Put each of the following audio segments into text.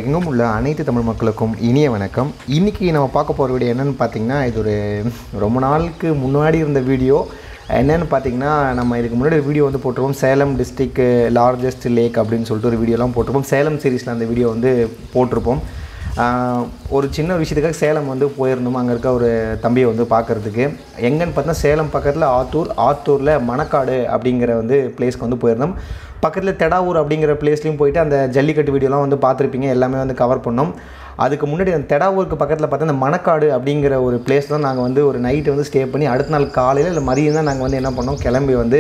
உலகெங்கும் உள்ள அனைத்து தமிழ் மக்களுக்கும் இனிய வணக்கம் இன்றைக்கி நம்ம பார்க்க போகிற வீடியோ என்னென்னு பார்த்தீங்கன்னா இது ஒரு ரொம்ப நாளுக்கு முன்னாடி இருந்த வீடியோ என்னென்னு பார்த்தீங்கன்னா நம்ம இதுக்கு முன்னாடி ஒரு வீடியோ வந்து போட்டிருப்போம் சேலம் டிஸ்ட்ரிக்ட் லார்ஜஸ்ட் லேக் அப்படின்னு சொல்லிட்டு ஒரு வீடியோலாம் போட்டிருப்போம் சேலம் சீரீஸில் அந்த வீடியோ வந்து போட்டிருப்போம் ஆஹ் ஒரு சின்ன ஒரு விஷயத்துக்காக சேலம் வந்து போயிருந்தோம் அங்கே இருக்க ஒரு தம்பியை வந்து பார்க்குறதுக்கு எங்கன்னு பார்த்தா சேலம் பக்கத்தில் ஆத்தூர் ஆத்தூரில் மணக்காடு அப்படிங்கிற வந்து பிளேஸ்க்கு வந்து போயிருந்தோம் பக்கத்தில் தெடாவூர் அப்படிங்கிற பிளேஸ்லையும் போயிட்டு அந்த ஜல்லிக்கட்டு வீடியோலாம் வந்து பார்த்துருப்பீங்க எல்லாமே வந்து கவர் பண்ணோம் அதுக்கு முன்னாடி அந்த தெடாவூருக்கு பக்கத்தில் பார்த்தா அந்த மணக்காடு அப்படிங்கிற ஒரு பிளேஸ் தான் நாங்கள் வந்து ஒரு நைட்டு வந்து ஸ்டே பண்ணி அடுத்த நாள் காலையில் இல்லை மதியம் தான் நாங்கள் வந்து என்ன பண்ணோம் கிளம்பி வந்து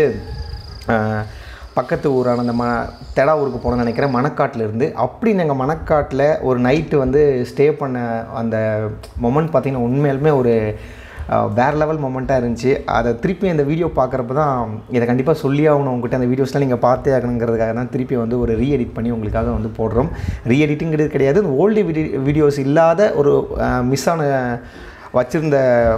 ஆஹ், பக்கத்து ஊரான அந்த ம தெடா ஊருக்கு போனோம்னு நினைக்கிறேன் மணக்காட்டில் இருந்து அப்படி நாங்கள் மணக்காட்டில் ஒரு நைட்டு வந்து ஸ்டே பண்ண அந்த மொமெண்ட் பார்த்திங்கன்னா உண்மையாலுமே ஒரு அஹ், வேற லெவல் மொமெண்ட்டாக இருந்துச்சு அதை திருப்பி அந்த வீடியோ பார்க்குறப்ப தான் இதை கண்டிப்பாக சொல்லி ஆகணும் உங்ககிட்ட அந்த வீடியோஸ்லாம் நீங்கள் பார்த்தே ஆகணுங்கிறதுக்காக தான் திருப்பி வந்து ஒரு ரீஎடிட் பண்ணி உங்களுக்காக வந்து போடுறோம் ரீஎடிட்டுங்கிறது கிடையாது ஓல்டு வீடியோஸ் இல்லாத ஒரு மிஸ் ஆன வச்சுருந்த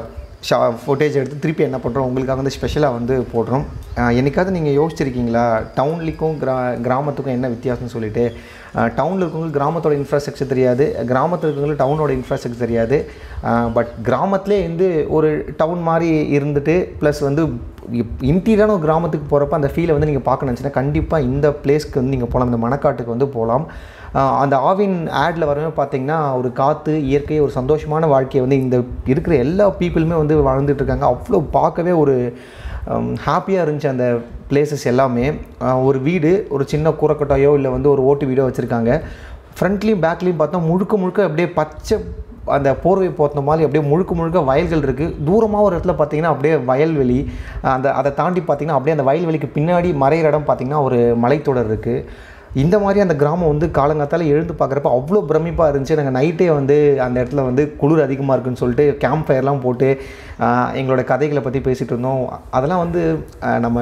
ஷா ஃபுட்டேஜ் எடுத்து திருப்பி என்ன பண்ணுறோம் உங்களுக்காக வந்து ஸ்பெஷலாக வந்து போடுறோம் அஹ் என்னைக்காவது நீங்கள் யோசிச்சிருக்கீங்களா டவுன்லிக்கும் கிரா கிராமத்துக்கும் என்ன வித்தியாசம்னு சொல்லிட்டு டவுனில் இருக்கவங்களுக்கு கிராமத்தோட இன்ஃப்ராஸ்ட்ரக்சர் தெரியாது கிராமத்தில் இருக்கவங்களுக்கு டவுனோட இன்ஃப்ராஸ்ட்ரக்சர் தெரியாது பட் கிராமத்திலே இருந்து ஒரு டவுன் மாதிரி இருந்துட்டு ப்ளஸ் வந்து இன்டீரியரான ஒரு கிராமத்துக்கு போகிறப்ப அந்த ஃபீலை வந்து நீங்கள் பார்க்க நினச்சின்னா கண்டிப்பாக இந்த பிளேஸ்க்கு வந்து நீங்கள் போகலாம் இந்த மணக்காட்டுக்கு வந்து போகலாம் ஆஹ் அந்த ஆவின் ஆடில் வரவே பார்த்தீங்கன்னா ஒரு காற்று இயற்கை ஒரு சந்தோஷமான வாழ்க்கையை வந்து இந்த இருக்கிற எல்லா பீப்புளுமே வந்து வாழ்ந்துட்டு இருக்காங்க அவ்வளோ பார்க்கவே ஒரு ஹாப்பியாக இருந்துச்சு அந்த பிளேசஸ் எல்லாமே ஆஹ் ஒரு வீடு ஒரு சின்ன கூரைக்கட்டாயோ இல்லை வந்து ஒரு ஓட்டு வீடோ வச்சுருக்காங்க ஃப்ரண்ட்லேயும் பேக்லேயும் பார்த்தா முழுக்க முழுக்க அப்படியே பச்சை அந்த போர்வை போர்த்த மாதிரி அப்படியே முழுக்க முழுக்க வயல்கள் இருக்குது தூரமாக ஒரு இடத்துல பார்த்தீங்கன்னா அப்படியே வயல்வெளி அந்த அதை தாண்டி பார்த்தீங்கன்னா அப்படியே அந்த வயல்வெளிக்கு பின்னாடி மறையிற இடம் பார்த்தீங்கன்னா ஒரு மலைத்தொடர் இருக்குது இந்த மாதிரி அந்த கிராமம் வந்து காலங்காத்தால எழுந்து பார்க்குறப்ப அவ்வளோ பிரமிப்பாக இருந்துச்சு நாங்கள் நைட்டே வந்து அந்த இடத்துல வந்து குளிர் அதிகமாக இருக்குன்னு சொல்லிட்டு கேம்ப் ஃபயர்லாம் போட்டு ஆஹ், எங்களோட கதைகளை பற்றி பேசிகிட்டு இருந்தோம் அதெல்லாம் வந்து ஆஹ், நம்ம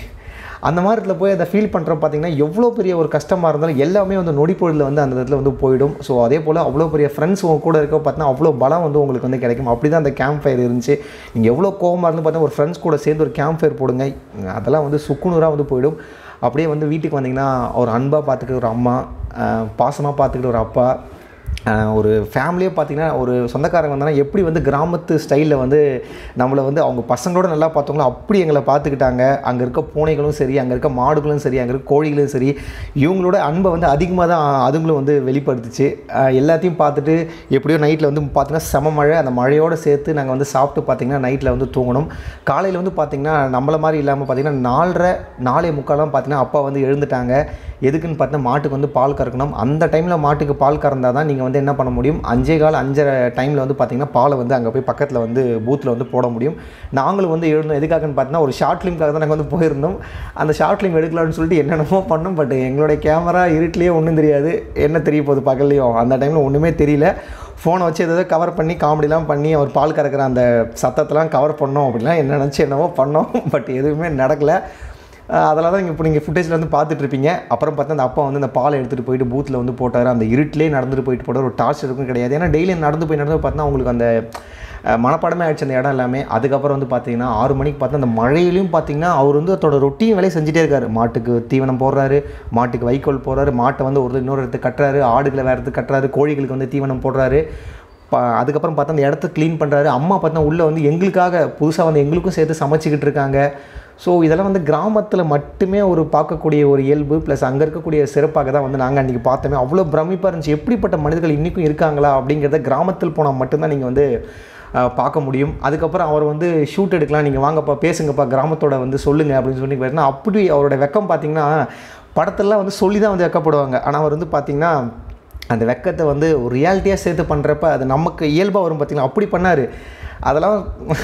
அந்த மாதிரி இடத்துல போய் அதை ஃபீல் பண்ணுறோம் பார்த்தீங்கன்னா எவ்வளோ பெரிய ஒரு கஷ்டமாக இருந்தாலும் எல்லாமே வந்து நொடிப்பொழுதில் வந்து அந்த இடத்துல வந்து போயிடும் ஸோ அதே போல் அவ்வளோ பெரிய ஃப்ரெண்ட்ஸ் உங்க கூட இருக்க பார்த்தீங்கன்னா அவ்வளோ பலம் வந்து உங்களுக்கு வந்து கிடைக்கும் அப்படி தான் அந்த கேம்ப் ஃபயர் இருந்துச்சு நீங்கள் எவ்வளோ கோவமாக இருந்து பார்த்தா ஒரு ஃப்ரெண்ட்ஸ் கூட சேர்ந்து ஒரு கேம்ப் ஃபயர் போடுங்க அதெல்லாம் வந்து சுக்குநூறாக வந்து போயிடும் அப்படியே வந்து வீட்டுக்கு வந்தீங்கன்னா ஒரு அன்பாக பார்த்துக்கிட்டு ஒரு அம்மா பாசமாக பார்த்துக்கிட்டு ஒரு அப்பா ஆஹ் ஒரு ஃபேமிலியே பார்த்தீங்கன்னா ஒரு சொந்தக்காரங்க வந்தாங்கன்னா எப்படி வந்து கிராமத்து ஸ்டைலில் வந்து நம்மளை வந்து அவங்க பசங்களோட நல்லா பார்த்தவங்களோ அப்படி எங்களை பார்த்துக்கிட்டாங்க அங்கே இருக்க பூனைகளும் சரி அங்கே இருக்க மாடுகளும் சரி அங்கே இருக்க கோழிகளும் சரி இவங்களோட அன்பை வந்து அதிகமாக தான் அதுங்களும் வந்து வெளிப்படுத்துச்சு ஆஹ் எல்லாத்தையும் பார்த்துட்டு எப்படியோ நைட்டில் வந்து பார்த்தீங்கன்னா செம மழை அந்த மழையோடு சேர்த்து நாங்கள் வந்து சாப்பிட்டு பார்த்தீங்கன்னா நைட்டில் வந்து தூங்கணும் காலையில் வந்து பார்த்திங்கன்னா நம்மளை மாதிரி இல்லாமல் பார்த்தீங்கன்னா நாலரை நாலே முக்காலாம் பார்த்தீங்கன்னா அப்பா வந்து எழுந்துட்டாங்க எதுக்குன்னு பார்த்தீங்கன்னா மாட்டுக்கு வந்து பால் கறக்கணும் அந்த டைமில் மாட்டுக்கு பால் கறந்தால் தான் நீங்கள் வந்து என்ன பண்ண முடியும் அஞ்சே கால் அஞ்சரை டைமில் வந்து பார்த்தீங்கன்னா பாலை வந்து அங்கே போய் பக்கத்தில் வந்து பூத்தில் வந்து போட முடியும் நாங்களும் வந்து எழுந்தோம் எதுக்காகன்னு பார்த்தீங்கன்னா ஒரு ஷார்ட் ஃபிலிம்காக தான் நாங்கள் வந்து போயிருந்தோம் அந்த ஷார்ட் ஃபிலிம் எடுக்கலாம்னு சொல்லிட்டு என்னென்னமோ பண்ணோம் பட் எங்களுடைய கேமரா இருட்டிலேயே ஒன்றும் தெரியாது என்ன தெரிய போகுது பகல்லையும் அந்த டைமில் ஒன்றுமே தெரியல ஃபோனை வச்சு ஏதோ கவர் பண்ணி காமெடிலாம் பண்ணி அவர் பால் கறக்கிற அந்த சத்தத்தெல்லாம் கவர் பண்ணோம் அப்படிலாம் என்ன நினச்சி என்னவோ பண்ணோம் பட் எதுவுமே நடக்கலை அதெல்லாம் தான் இப்போ நீங்கள் ஃபுட்டேஜில் வந்து பார்த்துட்டு இருப்பீங்க அப்புறம் பார்த்தா அந்த அப்பா வந்து அந்த பாலை எடுத்துகிட்டு போயிட்டு பூத்தில் வந்து போட்டார் அந்த இருட்டிலே நடந்துட்டு போயிட்டு போட்டார் ஒரு டார்ச் இருக்கும் கிடையாது ஏன்னா டெய்லி நடந்து போய் நடந்து பார்த்தா உங்களுக்கு அந்த அஹ், மனப்பாடமே ஆயிடுச்சு அந்த இடம் எல்லாமே அதுக்கப்புறம் வந்து பார்த்தீங்கன்னா ஆறு மணிக்கு பார்த்தா அந்த மழையிலையும் பார்த்தீங்கன்னா அவர் வந்து அதோட ரொட்டீன் வேலையை செஞ்சுட்டே இருக்காரு மாட்டுக்கு தீவனம் போடுறாரு மாட்டுக்கு வைக்கோல் போடுறாரு மாட்டை வந்து ஒரு இன்னொரு இடத்துக்கு கட்டுறாரு ஆடுகளை வேறு இடத்துக்கு கட்டுறாரு கோழிகளுக்கு வந்து தீவனம் போடுறாரு ப அதுக்கப்புறம் பார்த்தா அந்த இடத்த க்ளீன் பண்ணுறாரு அம்மா பார்த்தா உள்ளே வந்து எங்களுக்காக புதுசாக வந்து எங்களுக்கும் சேர்த்து சமைச்சிக்கிட்டு இருக்காங்க ஸோ இதெல்லாம் வந்து கிராமத்தில் மட்டுமே ஒரு பார்க்கக்கூடிய ஒரு இயல்பு ப்ளஸ் அங்கே இருக்கக்கூடிய சிறப்பாக தான் வந்து நாங்கள் அன்றைக்கி பார்த்தோமே அவ்வளோ பிரமிப்பாக இருந்துச்சு எப்படிப்பட்ட மனிதர்கள் இன்றைக்கும் இருக்காங்களா அப்படிங்கிறத கிராமத்தில் போனால் மட்டும்தான் நீங்கள் வந்து அஹ், பார்க்க முடியும் அதுக்கப்புறம் அவர் வந்து ஷூட் எடுக்கலாம் நீங்கள் வாங்கப்பா பேசுங்கப்பா கிராமத்தோட வந்து சொல்லுங்கள் அப்படின்னு சொல்லி பார்த்தீங்கன்னா அப்படி அவரோட வெக்கம் பார்த்தீங்கன்னா படத்தெல்லாம் வந்து சொல்லி தான் வந்து வெக்கப்படுவாங்க ஆனால் அவர் வந்து பார்த்தீங்கன்னா அந்த வெக்கத்தை வந்து ஒரு ரியாலிட்டியாக சேர்த்து பண்ணுறப்ப அது நமக்கு இயல்பாக வரும் பார்த்தீங்களா அப்படி பண்ணார் அதெல்லாம்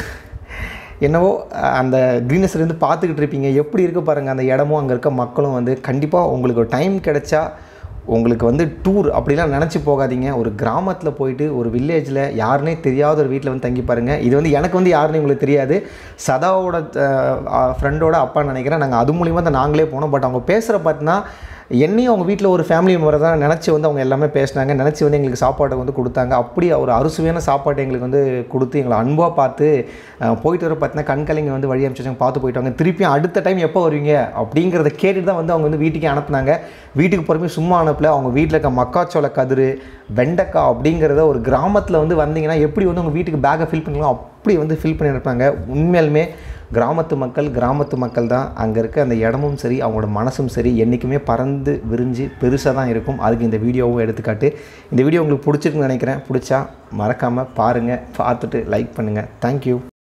என்னவோ அஹ், அந்த க்ரீனஸ் இருந்து பார்த்துக்கிட்டு இருப்பீங்க எப்படி இருக்கு பாருங்கள் அந்த இடமும் அங்கே இருக்க மக்களும் வந்து கண்டிப்பாக உங்களுக்கு டைம் கிடைச்சா உங்களுக்கு வந்து டூர் அப்படிலாம் நினச்சி போகாதீங்க ஒரு கிராமத்தில் போயிட்டு ஒரு வில்லேஜில் யாருனே தெரியாத ஒரு வீட்டில் வந்து தங்கி பாருங்கள் இது வந்து எனக்கு வந்து யாருன்னு உங்களுக்கு தெரியாது சதாவோட ஃப்ரெண்டோட அப்பா நினைக்கிறேன் நாங்கள் அது மூலிமா தான் நாங்களே போனோம் பட் அவங்க பேசுகிற பார்த்தீங்கன்னா என்னையும் அவங்க வீட்டில் ஒரு ஃபேமிலி மெம்பரை தான் நினச்சி வந்து அவங்க எல்லாமே பேசினாங்க நினச்சி வந்து எங்களுக்கு சாப்பாட்டை வந்து கொடுத்தாங்க அப்படி ஒரு அறுசுவையான சாப்பாட்டை எங்களுக்கு வந்து கொடுத்து எங்களை அன்பாக பார்த்து அஹ், போயிட்டு வர பார்த்தீங்கன்னா கண்கலைங்க வந்து வழி அனுப்பிச்சாங்க பார்த்து போயிட்டு வாங்க திருப்பியும் அடுத்த டைம் எப்போ வருவீங்க அப்படிங்கிறத கேட்டுட்டு தான் வந்து அவங்க வந்து வீட்டுக்கே அனுப்புனாங்க வீட்டுக்கு போகிறமே சும்மா அனுப்பல அவங்க வீட்டில் இருக்க மக்காச்சோள கதிர் வெண்டைக்காய் அப்படிங்கிறத ஒரு கிராமத்தில் வந்து வந்தீங்கன்னா எப்படி வந்து உங்கள் வீட்டுக்கு பேக்கை ஃபில் பண்ணுங்களோ அப்படி வந்து ஃபில் பண்ணி இருப்பாங்க உண்மையாலுமே கிராமத்து மக்கள் கிராமத்து மக்கள் தான் அங்கே இருக்க அந்த இடமும் சரி அவங்களோட மனசும் சரி என்றைக்குமே பறந்து விரிஞ்சு பெருசாக தான் இருக்கும் அதுக்கு இந்த வீடியோவும் எடுத்துக்காட்டு இந்த வீடியோ உங்களுக்கு பிடிச்சிருக்குன்னு நினைக்கிறேன் பிடிச்சா மறக்காமல் பாருங்கள் பார்த்துட்டு லைக் பண்ணுங்கள் தேங்க்யூ